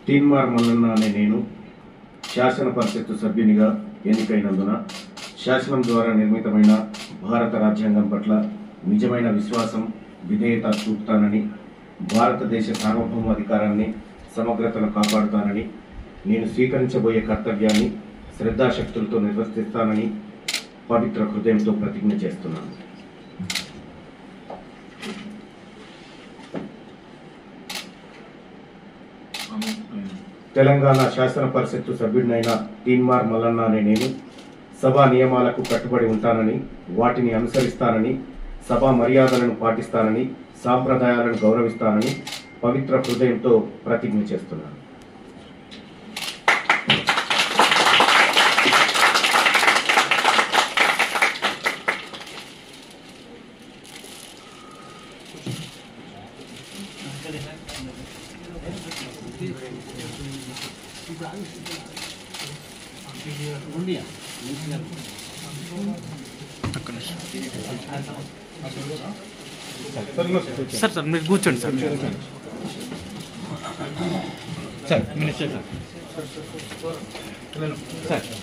తీన్మార్ మల్లన్న అనే నేను శాసన పరిషత్తు సభ్యునిగా ఎన్నికైనందున శాసనం ద్వారా నిర్మితమైన భారత రాజ్యాంగం పట్ల నిజమైన విశ్వాసం విధేయత చూపుతానని భారతదేశ సార్వభౌమాధికారాన్ని సమగ్రతను కాపాడుతానని నేను స్వీకరించబోయే కర్తవ్యాన్ని శ్రద్ధాశక్తులతో నిర్వర్తిస్తానని పవిత్ర హృదయంతో ప్రతిజ్ఞ చేస్తున్నాను తెలంగాణ శాసన పరిషత్తు సభ్యుడినైన తీన్మార్ మల్లన్న అనే నేను సభా నియమాలకు కట్టుబడి ఉంటానని వాటిని అనుసరిస్తానని సభా మర్యాదలను పాటిస్తానని సాంప్రదాయాలను గౌరవిస్తానని పవిత్ర హృదయంతో ప్రతిజ్ఞ చేస్తున్నాను సార్ సార్ మీరు కూర్చోండి sir sir minister sir sir